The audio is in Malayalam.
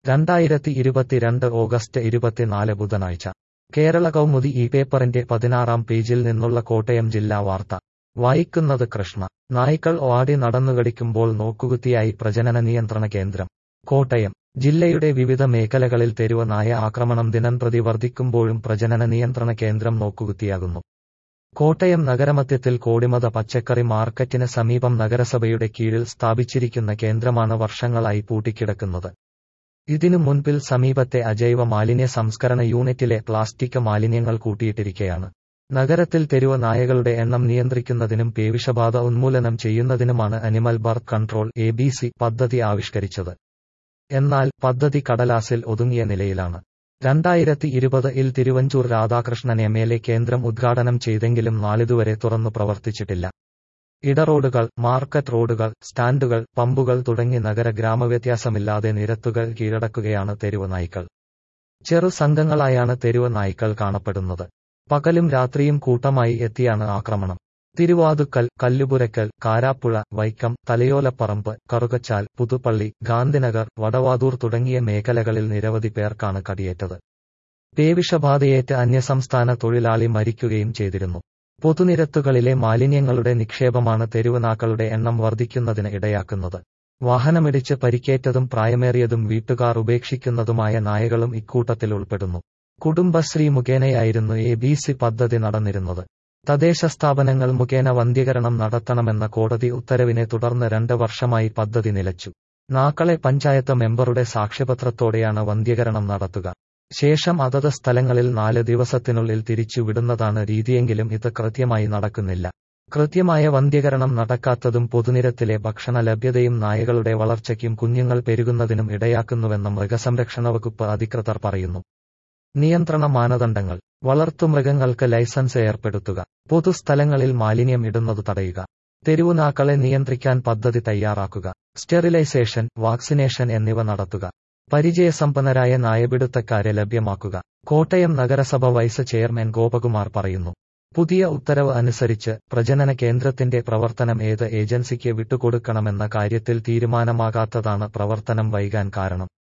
രണ്ടായിരത്തി ഇരുപത്തിരണ്ട് ഓഗസ്റ്റ് ഇരുപത്തിനാല് ബുധനാഴ്ച കേരള കൗമുദി ഈ പേപ്പറിന്റെ പതിനാറാം പേജിൽ നിന്നുള്ള കോട്ടയം ജില്ലാ വാർത്ത വായിക്കുന്നത് കൃഷ്ണ നായ്ക്കൾ ഓടി നടന്നുകടിക്കുമ്പോൾ നോക്കുകുത്തിയായി പ്രജനന നിയന്ത്രണ കേന്ദ്രം കോട്ടയം ജില്ലയുടെ വിവിധ മേഖലകളിൽ തെരുവ് നായ ആക്രമണം ദിനംപ്രതി വർദ്ധിക്കുമ്പോഴും പ്രജനന നിയന്ത്രണ കേന്ദ്രം നോക്കുകുത്തിയാകുന്നു കോട്ടയം നഗരമധ്യത്തിൽ കോടിമത പച്ചക്കറി മാർക്കറ്റിന് സമീപം നഗരസഭയുടെ കീഴിൽ സ്ഥാപിച്ചിരിക്കുന്ന കേന്ദ്രമാണ് വർഷങ്ങളായി പൂട്ടിക്കിടക്കുന്നത് ഇതിനു മുൻപിൽ സമീപത്തെ അജൈവ മാലിന്യ സംസ്കരണ യൂണിറ്റിലെ പ്ലാസ്റ്റിക് മാലിന്യങ്ങൾ കൂട്ടിയിട്ടിരിക്കെയാണ് നഗരത്തിൽ തെരുവ് നായകളുടെ എണ്ണം നിയന്ത്രിക്കുന്നതിനും പേവിഷബാധ ഉന്മൂലനം ചെയ്യുന്നതിനുമാണ് അനിമൽ ബർത്ത് കൺട്രോൾ എ പദ്ധതി ആവിഷ്കരിച്ചത് എന്നാൽ പദ്ധതി കടലാസിൽ ഒതുങ്ങിയ നിലയിലാണ് രണ്ടായിരത്തി ഇരുപത് ഇൽ Thiruvanchoor Radhakrishnan M L A കേന്ദ്രം ഉദ്ഘാടനം ചെയ്തെങ്കിലും നാളിതുവരെ തുറന്നു പ്രവർത്തിച്ചിട്ടില്ല ഇടറോഡുകൾ മാർക്കറ്റ് റോഡുകൾ സ്റ്റാൻഡുകൾ പമ്പുകൾ തുടങ്ങി നഗര ഗ്രാമവ്യത്യാസമില്ലാതെ നിരത്തുകൾ കീഴടക്കുകയാണ് തെരുവ് നായ്ക്കൾ ചെറു സംഘങ്ങളായാണ് തെരുവ് നായ്ക്കൾ കാണപ്പെടുന്നത് പകലും രാത്രിയും കൂട്ടമായി എത്തിയാണ് ആക്രമണം തിരുവാതുക്കൽ കല്ലുപുരക്കൽ കാരാപ്പുഴ വൈക്കം തലയോലപ്പറമ്പ് കറുകച്ചാൽ പുതുപ്പള്ളി ഗാന്ധിനഗർ വടവാതൂർ തുടങ്ങിയ മേഖലകളിൽ നിരവധി പേർക്കാണ് കടിയേറ്റത് പേവിഷബാധയേറ്റ് അന്യസംസ്ഥാന തൊഴിലാളി മരിക്കുകയും ചെയ്തിരുന്നു പൊതുനിരത്തുകളിലെ മാലിന്യങ്ങളുടെ നിക്ഷേപമാണ് തെരുവുനാക്കളുടെ എണ്ണം വർദ്ധിക്കുന്നതിന് ഇടയാക്കുന്നത് വാഹനമിടിച്ച് പരിക്കേറ്റതും പ്രായമേറിയതും വീട്ടുകാർ ഉപേക്ഷിക്കുന്നതുമായ നായകളും ഇക്കൂട്ടത്തിൽ ഉൾപ്പെടുന്നു കുടുംബശ്രീ മുഖേനയായിരുന്നു എ ബി സി പദ്ധതി നടന്നിരുന്നത് തദ്ദേശ സ്ഥാപനങ്ങൾ മുഖേന വന്ധ്യകരണം നടത്തണമെന്ന കോടതി ഉത്തരവിനെ തുടർന്ന് രണ്ട് വർഷമായി പദ്ധതി നിലച്ചു നാക്കളെ പഞ്ചായത്ത് മെമ്പറുടെ സാക്ഷ്യപത്രത്തോടെയാണ് വന്ധ്യകരണം നടത്തുക ശേഷം അതത് സ്ഥലങ്ങളിൽ നാല് ദിവസത്തിനുള്ളിൽ തിരിച്ചു വിടുന്നതാണ് രീതിയെങ്കിലും ഇത് കൃത്യമായി നടക്കുന്നില്ല കൃത്യമായ വന്ധ്യകരണം നടക്കാത്തതും പൊതുനിരത്തിലെ ഭക്ഷണ ലഭ്യതയും നായകളുടെ വളർച്ചയ്ക്കും കുഞ്ഞുങ്ങൾ പെരുകുന്നതിനും ഇടയാക്കുന്നുവെന്ന് മൃഗസംരക്ഷണ വകുപ്പ് അധികൃതർ പറയുന്നു നിയന്ത്രണ മാനദണ്ഡങ്ങൾ വളർത്തുമൃഗങ്ങൾക്ക് ലൈസൻസ് ഏർപ്പെടുത്തുക പൊതുസ്ഥലങ്ങളിൽ മാലിന്യം ഇടുന്നത് തടയുക തെരുവുനാക്കളെ നിയന്ത്രിക്കാൻ പദ്ധതി തയ്യാറാക്കുക സ്റ്റെറിലൈസേഷൻ വാക്സിനേഷൻ എന്നിവ നടത്തുക പരിചയസമ്പന്നരായ നായപിടുത്തക്കാരെ ലഭ്യമാക്കുക കോട്ടയം നഗരസഭ വൈസ് ചെയർമാൻ ഗോപകുമാർ പറയുന്നു പുതിയ ഉത്തരവ് അനുസരിച്ച് പ്രജനന കേന്ദ്രത്തിന്റെ പ്രവർത്തനം ഏത് ഏജൻസിക്ക് വിട്ടുകൊടുക്കണമെന്ന കാര്യത്തിൽ തീരുമാനമാകാത്തതാണ് പ്രവർത്തനം വൈകാൻ കാരണം